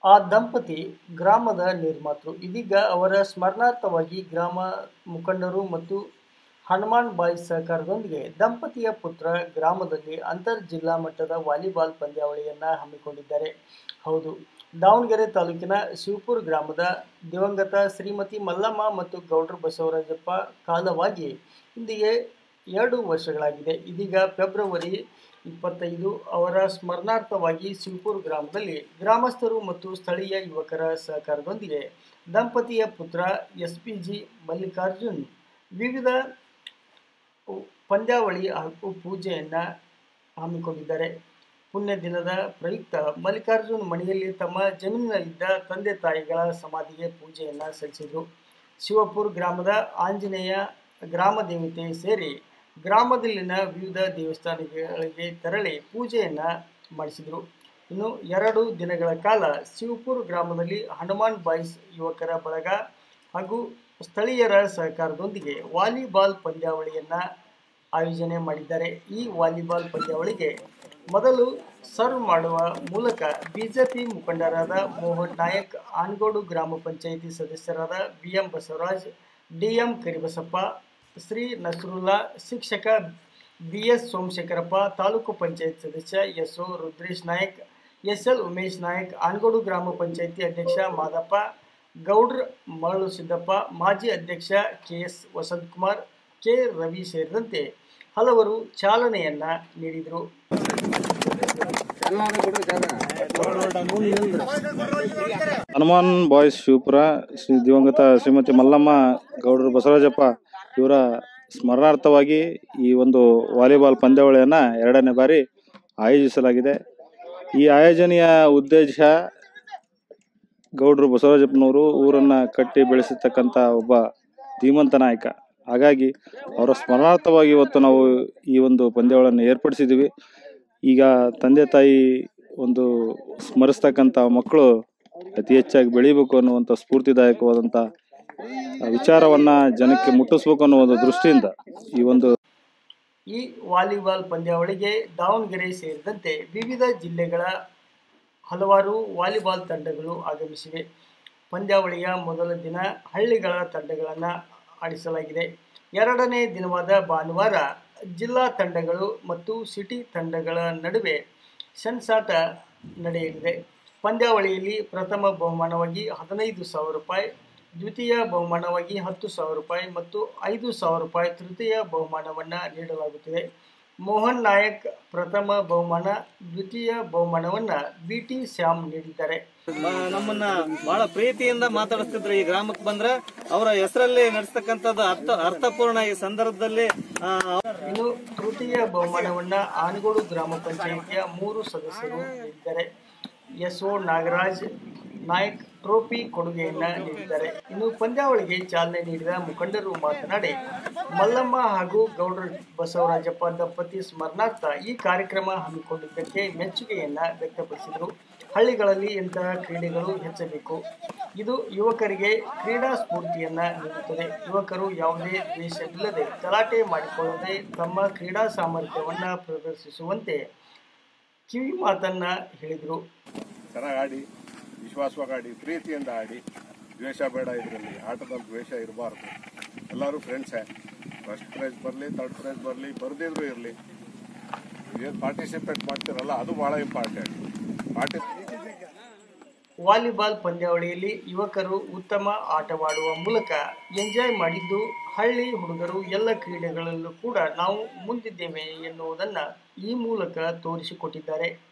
ಆ ದಂಪತಿ ಗ್ರಾಮದ ನಿರ್ಮಾತೃ ಇದೀಗ ಅವರ ಸ್ಮರಣಾರ್ಥವಾಗಿ ಗ್ರಾಮ ಮುಖಂಡರು ಮತ್ತು ಹನುಮಾನ್ ಬಾಯ್ಸ್ ಸಹಕಾರದೊಂದಿಗೆ ದಂಪತಿಯ ಪುತ್ರ ಗ್ರಾಮದಲ್ಲಿ ಅಂತರ್ ಜಿಲ್ಲಾ ಮಟ್ಟದ ವಾಲಿಬಾಲ್ ಪಂದ್ಯಾವಳಿಯನ್ನ ಹಮ್ಮಿಕೊಂಡಿದ್ದಾರೆ ಹೌದು ದಾವಣಗೆರೆ ತಾಲೂಕಿನ ಶಿವಪುರ ಗ್ರಾಮದ ದಿವಂಗತ ಶ್ರೀಮತಿ ಮಲ್ಲಮ್ಮ ಮತ್ತು ಗೌಡ್ರ ಬಸವರಾಜಪ್ಪ ಕಾಲವಾಗಿ ಇಂದಿಗೆ ಎರಡು ವರ್ಷಗಳಾಗಿದೆ ಇದೀಗ ಫೆಬ್ರವರಿ ಇಪ್ಪತ್ತೈದು ಅವರ ಸ್ಮರಣಾರ್ಥವಾಗಿ ಶಿವಪುರ ಗ್ರಾಮದಲ್ಲಿ ಗ್ರಾಮಸ್ಥರು ಮತ್ತು ಸ್ಥಳೀಯ ಯುವಕರ ಸಹಕಾರದೊಂದಿಗೆ ದಂಪತಿಯ ಪುತ್ರ ಎಸ್ ಪಿ ಜಿ ಮಲ್ಲಿಕಾರ್ಜುನ್ ವಿವಿಧ ಪಂದ್ಯಾವಳಿ ಹಾಗೂ ಪೂಜೆಯನ್ನು ಹಮ್ಮಿಕೊಂಡಿದ್ದಾರೆ ಪುಣ್ಯ ದಿನದ ಪ್ರಯುಕ್ತ ಮಲ್ಲಿಕಾರ್ಜುನ್ ಮನೆಯಲ್ಲಿ ತಮ್ಮ ಜಮೀನಿನಲ್ಲಿದ್ದ ತಂದೆ ತಾಯಿಗಳ ಸಮಾಧಿಗೆ ಪೂಜೆಯನ್ನು ಸಲ್ಲಿಸಿದರು ಶಿವಪುರ ಗ್ರಾಮದ ಆಂಜನೇಯ ಗ್ರಾಮ ದೇವತೆ ಸೇರಿ ಗ್ರಾಮದಲ್ಲಿನ ವಿವಿಧ ದೇವಸ್ಥಾನಗಳಿಗೆ ತೆರಳಿ ಪೂಜೆಯನ್ನು ಮಾಡಿಸಿದರು ಇನ್ನು ಎರಡು ದಿನಗಳ ಕಾಲ ಶಿವಪುರ ಗ್ರಾಮದಲ್ಲಿ ಹನುಮಾನ್ ಬಾಯ್ಸ್ ಯುವಕರ ಬಳಗ ಹಾಗೂ ಸ್ಥಳೀಯರ ಸಹಕಾರದೊಂದಿಗೆ ವಾಲಿಬಾಲ್ ಪಂದ್ಯಾವಳಿಯನ್ನು ಆಯೋಜನೆ ಮಾಡಿದ್ದಾರೆ ಈ ವಾಲಿಬಾಲ್ ಪಂದ್ಯಾವಳಿಗೆ ಮೊದಲು ಸರ್ವ್ ಮಾಡುವ ಮೂಲಕ ಬಿಜೆಪಿ ಮುಖಂಡರಾದ ಮೋಹನ್ ನಾಯಕ್ ಆನ್ಗೋಡು ಗ್ರಾಮ ಪಂಚಾಯಿತಿ ಸದಸ್ಯರಾದ B M Basavaraj D M Karibasappa Shri Nasrulla ಶಿಕ್ಷಕ ಬಿ ಎಸ್ ಸೋಮಶೇಖರಪ್ಪ ತಾಲೂಕು ಪಂಚಾಯತ್ ಸದಸ್ಯ S O Rudresh Nayak S L Umesh Nayak Anagodu ಗ್ರಾಮ ಪಂಚಾಯಿತಿ ಅಧ್ಯಕ್ಷ ಮಾದಪ್ಪ ಗೌಡ್ರ ಮರಳು ಸಿದ್ದಪ್ಪ ಮಾಜಿ ಅಧ್ಯಕ್ಷ K S Vasanthakumar K Ravi ಸೇರಿದಂತೆ ಹಲವರು ಚಾಲನೆಯನ್ನ ನೀಡಿದರು ಹನುಮಾನ್ ಬಾಯ್ಸ್ ಶಿವಪುರ ಶ್ರೀ ದಿವಂಗತ ಶ್ರೀಮತಿ ಮಲ್ಲಮ್ಮ ಗೌಡರು ಬಸವರಾಜಪ್ಪ ಇವರ ಸ್ಮರಣಾರ್ಥವಾಗಿ ಈ ಒಂದು ವಾಲಿಬಾಲ್ ಪಂದ್ಯಾವಳಿಯನ್ನು ಎರಡನೇ ಬಾರಿ ಆಯೋಜಿಸಲಾಗಿದೆ ಈ ಆಯೋಜನೆಯ ಉದ್ದೇಶ ಗೌಡ್ರು ಬಸವರಾಜಪ್ಪನವರು ಊರನ್ನು ಕಟ್ಟಿ ಬೆಳೆಸಿರ್ತಕ್ಕಂಥ ಒಬ್ಬ ಧೀಮಂತ ನಾಯಕ ಹಾಗಾಗಿ ಅವರ ಸ್ಮರಣಾರ್ಥವಾಗಿ ಇವತ್ತು ನಾವು ಈ ಒಂದು ಪಂದ್ಯಾವಳಿಯನ್ನು ಏರ್ಪಡಿಸಿದ್ದೀವಿ ಈಗ ತಂದೆ ತಾಯಿ ಒಂದು ಸ್ಮರಿಸ್ತಕ್ಕಂಥ ಮಕ್ಕಳು ಅತಿ ಹೆಚ್ಚಾಗಿ ಬೆಳಿಬೇಕು ಅನ್ನುವಂಥ ಸ್ಫೂರ್ತಿದಾಯಕವಾದಂಥ ವಿಚಾರವನ್ನು ಜನಕ್ಕೆ ಮುಟ್ಟಿಸ್ಬೇಕು ಅನ್ನೋ ಒಂದು ದೃಷ್ಟಿಯಿಂದ ಈ ಒಂದು ಈ ವಾಲಿಬಾಲ್ ಪಂದ್ಯಾವಳಿಗೆ ದಾವಣಗೆರೆ ಸೇರಿದಂತೆ ವಿವಿಧ ಜಿಲ್ಲೆಗಳ ಹಲವಾರು ವಾಲಿಬಾಲ್ ತಂಡಗಳು ಆಗಮಿಸಿವೆ ಪಂದ್ಯಾವಳಿಯ ಮೊದಲ ದಿನ ಹಳ್ಳಿಗಳ ತಂಡಗಳನ್ನು ಆಡಿಸಲಾಗಿದೆ ಎರಡನೇ ದಿನವಾದ ಭಾನುವಾರ ಜಿಲ್ಲಾ ತಂಡಗಳು ಮತ್ತು ಸಿಟಿ ತಂಡಗಳ ನಡುವೆ ಸೆಣಸಾಟ ನಡೆಯಲಿದೆ ಪಂದ್ಯಾವಳಿಯಲ್ಲಿ ಪ್ರಥಮ ಬಹುಮಾನವಾಗಿ ಹದಿನೈದು ಸಾವಿರ ರೂಪಾಯಿ ದ್ವಿತೀಯ ಬಹುಮಾನವಾಗಿ ಹತ್ತು ಸಾವಿರ ರೂಪಾಯಿ ಮತ್ತು ಐದು ಸಾವಿರ ರೂಪಾಯಿ ತೃತೀಯ ಬಹುಮಾನವನ್ನು ನೀಡಲಾಗುತ್ತದೆ ಮೋಹನ್ ನಾಯಕ್ ಪ್ರಥಮ ಬಹುಮಾನ ದ್ವಿತೀಯ ಬಹುಮಾನವನ್ನು ಬಿ ಟಿ ಶ್ಯಾಮ್ ನೀಡಿದ್ದಾರೆ ಮ- ನಮ್ಮನ್ನ ಬಹಳ ಪ್ರೀತಿಯಿಂದ ಮಾತಾಡಿಸ್ತಿದ್ರು ಈ ಗ್ರಾಮಕ್ಕೆ ಬಂದ್ರ ಅವರ ಹೆಸರಲ್ಲಿ ನಡೆಸ್ತಕ್ಕಂಥದ್ದು ಅರ್ಥ ಅರ್ಥಪೂರ್ಣ ಈ ಸಂದರ್ಭದಲ್ಲಿ ಆ, ಇನ್ನು ತೃತೀಯ ಬಹುಮಾನವನ್ನ ಆನಗೋಡು ಗ್ರಾಮ ಪಂಚಾಯಿತಿಯ ಮೂರು ಸದಸ್ಯರು ನೀಡಿದ್ದಾರೆ S O Nagaraj Nayak trophy ಕೊಡುಗೆಯನ್ನ ನೀಡಿದ್ದಾರೆ ಇನ್ನು ಪಂದ್ಯಾವಳಿಗೆ ಚಾಲನೆ ನೀಡಿದ ಮುಖಂಡರು ಮಾತನಾಡಿ ಮಲ್ಲಮ್ಮ ಹಾಗೂ ಗೌಡ್ರ ಬಸವರಾಜಪ್ಪ ದಂಪತಿ ಸ್ಮರಣಾರ್ಥ ಈ ಕಾರ್ಯಕ್ರಮ ಹಮ್ಮಿಕೊಂಡಿದ್ದಕ್ಕೆ ಮೆಚ್ಚುಗೆಯನ್ನ ವ್ಯಕ್ತಪಡಿಸಿದರು ಹಳ್ಳಿಗಳಲ್ಲಿ ಇಂತಹ ಕ್ರೀಡೆಗಳು ಹೆಚ್ಚಬೇಕು ಇದು ಯುವಕರಿಗೆ ಕ್ರೀಡಾ ಸ್ಫೂರ್ತಿಯನ್ನ ನೀಡುತ್ತದೆ ಯುವಕರು ಯಾವುದೇ ದ್ವೇಷವಿಲ್ಲದೆ ಗಲಾಟೆ ಮಾಡಿಕೊಳ್ಳದೆ ತಮ್ಮ ಕ್ರೀಡಾ ಸಾಮರ್ಥ್ಯವನ್ನ ಪ್ರದರ್ಶಿಸುವಂತೆ ಕಿವಿ ಮಾತನ್ನ ಹೇಳಿದರು ಚೆನ್ನಾಗಿ ಆಡಿ ವಿಶ್ವಾಸವಾಗಿ ಆಡಿ ಪ್ರೀತಿಯಿಂದ ಆಡಿ ದ್ವೇಷ ಬೇಡ ಇದರಲ್ಲಿ ಆಟದಲ್ಲಿ ದ್ವೇಷ ಇರಬಾರ್ದು ಎಲ್ಲರೂ ಫ್ರೆಂಡ್ಸೇ ಫಸ್ಟ್ ಪ್ರೈಸ್ ಬರಲಿ ಥರ್ಡ್ ಪ್ರೈಸ್ ಬರಲಿ ಬರೆದಿದ್ರು ಇರಲಿ ಏನು ಪಾರ್ಟಿಸಿಪೇಟ್ ಮಾಡ್ತಿರಲ್ಲ ಅದು ಭಾಳ ಇಂಪಾರ್ಟೆಂಟ್ ಪಾರ್ಟಿ ವಾಲಿಬಾಲ್ ಪಂದ್ಯಾವಳಿಯಲ್ಲಿ ಯುವಕರು ಉತ್ತಮ ಆಟವಾಡುವ ಮೂಲಕ ಎಂಜಾಯ್ ಮಾಡಿದ್ದು ಹಳ್ಳಿ ಹುಡುಗರು ಎಲ್ಲ ಕ್ರೀಡೆಗಳಲ್ಲೂ ಕೂಡ ನಾವು ಮುಂದಿದ್ದೇವೆ ಎನ್ನುವುದನ್ನು ಈ ಮೂಲಕ ತೋರಿಸಿಕೊಟ್ಟಿದ್ದಾರೆ